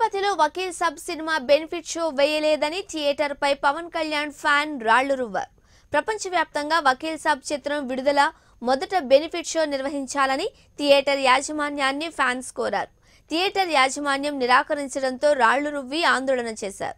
తిరుపతిలో Vakeel Saab cinema benefit show వేయలేదని theatre పై పవన్ కళ్యాణ్ ఫ్యాన్ రాళ్లు రువ్వారు ప్రపంచవ్యాప్తంగా వకీల్ సబ్ చిత్రం విడుదల మొదట బెనిఫిట్ షో నిర్వహించాలని థియేటర్ యాజమాన్యాన్ని ఫ్యాన్స్ కోరారు థియేటర్ యాజమాన్యం నిరాకరించడంతో రాళ్లు రువ్వి ఆందోళన చేశారు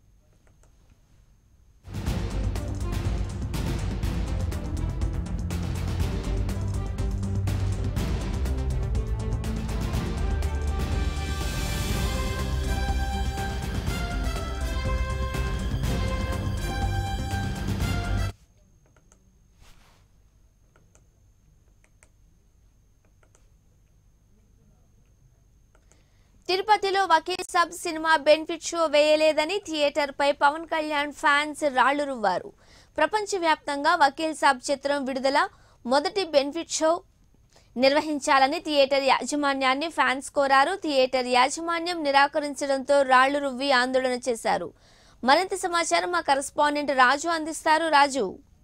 తిరుపతిలో Vakeel Saab cinema benefit show వేయలేదని థియేటర్ పై పవన్ కళ్యాణ్ ఫ్యాన్స్ రాళ్లు రువ్వారు ప్రపంచవ్యాప్తంగా వకీల్ సబ్ చిత్రం విడుదల మొదటి బెనిఫిట్ షో నిర్వహించాలని థియేటర్ యాజమాన్యాన్ని ఫ్యాన్స్ కోరారు థియేటర్ యాజమాన్యం నిరాకరించడంతో రాళ్లు రువ్వి ఆందోళన చేశారు మరింత సమాచారం మా కరెస్పాండెంట్ రాజు అందిస్తారు రాజు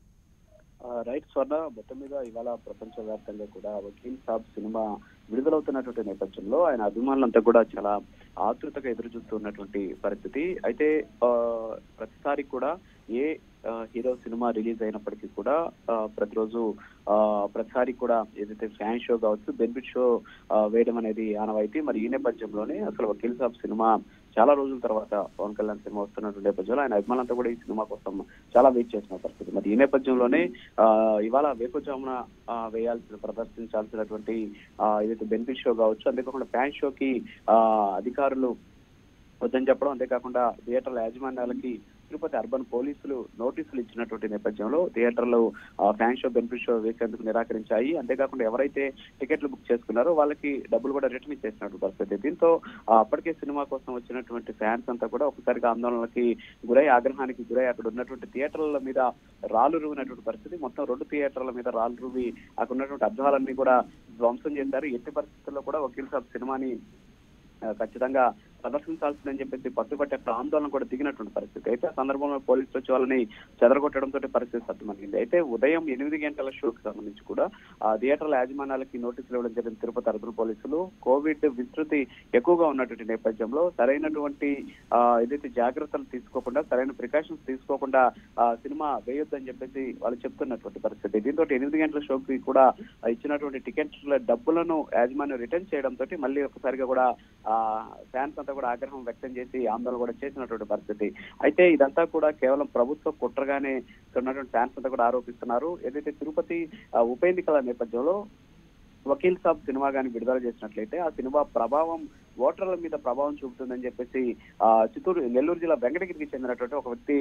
ఆ, రైట్ స్వర్ణ మొత్తం మీద ఇవాళ ప్రపంచ వ్యాప్తంగా కూడా వకీల్ సాబ్ సినిమా విడుదలవుతున్నటువంటి నేపథ్యంలో ఆయన అభిమానులంతా కూడా చాలా ఆతృతగా ఎదురు చూస్తున్నటువంటి పరిస్థితి అయితే ఆ, ప్రతిసారి కూడా ఏ ఆ, హీరో సినిమా రిలీజ్ అయినప్పటికీ కూడా ఆ, ప్రతిరోజు ఆ, ప్రతిసారి కూడా ఏదైతే ఫ్యాన్ షో కావచ్చు బెనిఫిట్ షో ఆ, వేయడం అనేది ఆనవాయితీ మరి ఈ నేపథ్యంలోనే అసలు వకీల్ సాబ్ సినిమా చాలా రోజుల తర్వాత పవన్ కళ్యాణ్ సినిమా వస్తున్నటువంటి నేపథ్యంలో ఆయన అభిమానులంతా కూడా ఈ సినిమా కోసం చాలా వెయిట్ చేసిన పరిస్థితి మరి ఈ నేపథ్యంలోనే ఆ, ఇవాళ వేకుజామున ఆ, వేయాల్సిన ప్రదర్శించాల్సినటువంటి ఆ, ఏదైతే బెనిఫిట్ షో కావచ్చు అంతేకాకుండా ఫ్యాన్ షోకి ఆ, అధికారులు వద్దని చెప్పడం అంతేకాకుండా థియేటర్ల యాజమాన్యాలకి తిరుపతి అర్బన్ పోలీసులు నోటీసులు ఇచ్చినటువంటి నేపథ్యంలో థియేటర్లు ఆ, ఫ్యాన్ షో బెనిఫిట్ షో వేసేందుకు నిరాకరించాయి అంతేకాకుండా ఎవరైతే టికెట్లు బుక్ చేసుకున్నారో వాళ్ళకి డబ్బులు కూడా రిటర్న్ ఇచ్చేసినటువంటి పరిస్థితి దీంతో ఆ, అప్పటికే సినిమా కోసం వచ్చినటువంటి ఫ్యాన్స్ అంతా కూడా ఒకసారిగా ఆందోళనలకి గురై ఆగ్రహానికి గురై అక్కడ ఉన్నటువంటి థియేటర్ల మీద రాళ్ళు రువినటువంటి పరిస్థితి మొత్తం రెండు థియేటర్ల మీద రాళ్ళు రువి అక్కడ ఉన్నటువంటి అద్దాలన్నీ కూడా ధ్వంసం చేశారు ఎట్టి పరిస్థితుల్లో కూడా వకీల్ సాబ్ సినిమాని ఆ, ఖచ్చితంగా ప్రదర్శించాల్సిందని చెప్పేసి పట్టుబట్టి అక్కడ ఆందోళన కూడా దిగినటువంటి పరిస్థితి అయితే ఆ సందర్భంలో పోలీసులు వచ్చి వాళ్ళని చెదరగొట్టడంతో పరిస్థితి సత్యమనిగింది అయితే ఉదయం ఎనిమిది గంటల షోకి సంబంధించి కూడా ఆ థియేటర్ల యాజమాన్యాలకి నోటీసులు ఇవ్వడం జరిగింది తిరుపతి అర్బన్ పోలీసులు కోవిడ్ విస్తృతి ఎక్కువగా ఉన్నటువంటి నేపథ్యంలో సరైనటువంటి ఆ, ఏదైతే జాగ్రత్తలు తీసుకోకుండా సరైన ప్రికాషన్స్ తీసుకోకుండా ఆ, సినిమా వేయొద్దని చెప్పేసి వాళ్ళు చెప్తున్నటువంటి పరిస్థితి దీంతో ఎనిమిది గంటల షోకి కూడా ఆ, ఇచ్చినటువంటి టికెట్ల డబ్బులను యాజమాన్యం రిటర్న్ చేయడంతో మళ్ళీ ఒకసారిగా కూడా ఆ ఫ్యాన్స్ అంతా కూడా ఆగ్రహం వ్యక్తం చేసి ఆందోళన కూడా చేసినటువంటి పరిస్థితి అయితే ఇదంతా కూడా కేవలం ప్రభుత్వ కుట్రగానే ఇక్కడ ఉన్నటువంటి ఫ్యాన్స్ అంతా కూడా ఆరోపిస్తున్నారు ఏదైతే తిరుపతి ఆ, ఉప ఎన్నికల నేపథ్యంలో వకీల్ సాబ్ సినిమా కానీ విడుదల చేసినట్లయితే ఆ సినిమా ప్రభావం ఓటర్ల మీద ప్రభావం చూపుతుందని చెప్పేసి ఆ చిత్తూరు నెల్లూరు జిల్లా వెంకటగిరికి చెందినటువంటి ఒక వ్యక్తి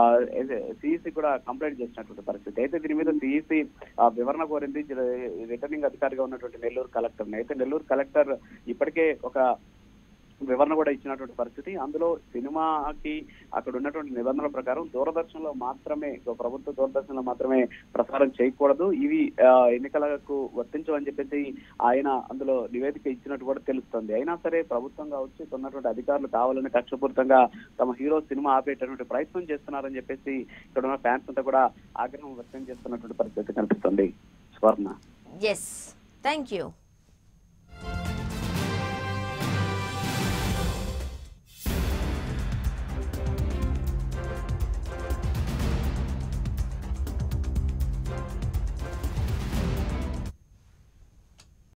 సిఈసి కూడా కంప్లైంట్ చేసినటువంటి పరిస్థితి అయితే దీని మీద సిఈసి వివరణ కోరింది జిల్లా- రిటర్నింగ్ అధికారిగా ఉన్నటువంటి నెల్లూరు కలెక్టర్ అయితే నెల్లూరు కలెక్టర్ ఇప్పటికే ఒక వివరణ కూడా ఇచ్చినటువంటి పరిస్థితి అందులో సినిమాకి అక్కడ ఉన్నటువంటి నిబంధనల ప్రకారం దూరదర్శన్ లో మాత్రమే ఒక ప్రభుత్వ దూరదర్శన్ లో మాత్రమే ప్రసారం చేయకూడదు ఇవి ఆ, ఎన్నికలకు వర్తించవని చెప్పేసి ఆయన అందులో నివేదిక ఇచ్చినట్టు కూడా తెలుస్తుంది అయినా సరే ప్రభుత్వం కావచ్చు ఇక్కడ ఉన్నటువంటి అధికారులు కావాలని కక్షపూరితంగా తమ హీరో సినిమా ఆపేటటువంటి ప్రయత్నం చేస్తున్నారని చెప్పేసి ఇక్కడ ఉన్న ఫ్యాన్స్ అంతా కూడా ఆగ్రహం వ్యక్తం చేస్తున్నటువంటి పరిస్థితి కనిపిస్తుంది స్వర్ణ ఎస్ థ్యాంక్ యూ